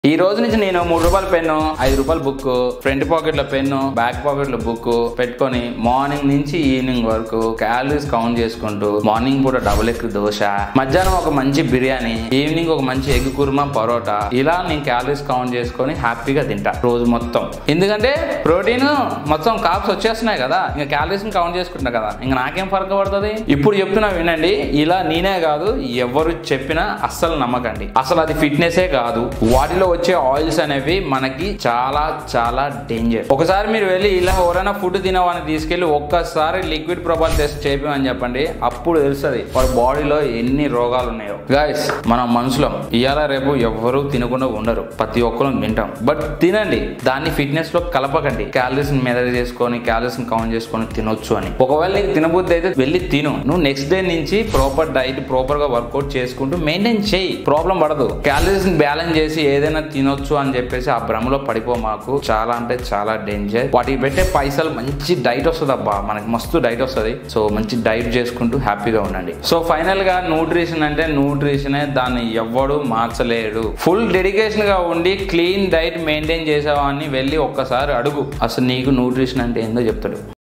ఈ రోజు నుంచి నేను మూడు రూపాయల పెన్ను ఐదు రూపాయల బుక్ ఫ్రంట్ పాకెట్ లో పెన్ను బ్యాక్ పాకెట్ లో బుక్ పెట్టుకొని మార్నింగ్ నుంచి ఈవినింగ్ వరకు క్యాలరీస్ కౌంట్ చేసుకుంటూ మార్నింగ్ పూట డబుల్ ఎగ్ దోశ మధ్యాహ్నం ఒక మంచి బిర్యానీ ఈవినింగ్ ఒక మంచి ఎగ్ కుర్మా పరోటా ఇలా నేను క్యాలరీస్ కౌంట్ చేసుకొని హ్యాపీగా తింటా రోజు మొత్తం ఎందుకంటే ప్రోటీన్ మొత్తం కాప్స్ వచ్చేస్తున్నాయి కదా ఇంకా క్యాలరీస్ కౌంట్ చేసుకుంటా కదా ఇంకా నాకేం ఫరక పడుతుంది ఇప్పుడు చెప్తున్నా వినండి ఇలా నేనే కాదు ఎవరు చెప్పినా అస్సలు నమ్మకండి అసలు అది ఫిట్నెసే కాదు వాటిలో వచ్చే ఆయిల్స్ అనేవి మనకి చాలా చాలా డేంజర్ ఒకసారి మీరు వెళ్ళి ఇలా ఎవరైనా ఫుడ్ తినవని తీసుకెళ్లి ఒక్కసారి లిక్విడ్ ప్రొఫైల్ టెస్ట్ చేపించమని చెప్పండి అప్పుడు తెలుస్తుంది వాడి బాడీలో ఎన్ని రోగాలు ఉన్నాయో గాయస్ మనం మనుషులం ఇవాళ రేపు ఎవ్వరూ తినకుండా ఉండరు ప్రతి ఒక్కరు తింటాం బట్ తినండి దాన్ని ఫిట్నెస్ లో కలపకండి క్యాలరీస్ మెజర్ చేసుకొని క్యాలరీస్ కౌంట్ చేసుకొని తినొచ్చు అని ఒకవేళ నీకు తినబుద్ధి అయితే వెళ్ళి తిను నువ్వు నెక్స్ట్ డే నుంచి ప్రాపర్ డైట్ ప్రాపర్ గా వర్కౌట్ చేసుకుంటూ మెయింటైన్ చేయి ప్రాబ్లం పడదు క్యాలరీస్ బ్యాలెన్స్ చేసి ఏదైనా తినొచ్చు అని చెప్పేసి ఆ భ్రమలో పడిపో మాకు చాలా అంటే చాలా డేంజర్ వాటికి పెట్టే పైసలు మంచి డైట్ వస్తుంది అబ్బా మనకి మస్తు డైట్ వస్తుంది సో మంచి డైట్ చేసుకుంటూ హ్యాపీగా ఉండండి సో ఫైనల్ గా న్యూట్రిషన్ అంటే న్యూట్రిషనే దాన్ని ఎవ్వడు మార్చలేడు ఫుల్ డెడికేషన్ గా ఉండి క్లీన్ డైట్ మెయింటైన్ చేసేవాడిని వెళ్ళి ఒక్కసారి అడుగు అసలు నీకు న్యూట్రిషన్ అంటే ఏందో చెప్తాడు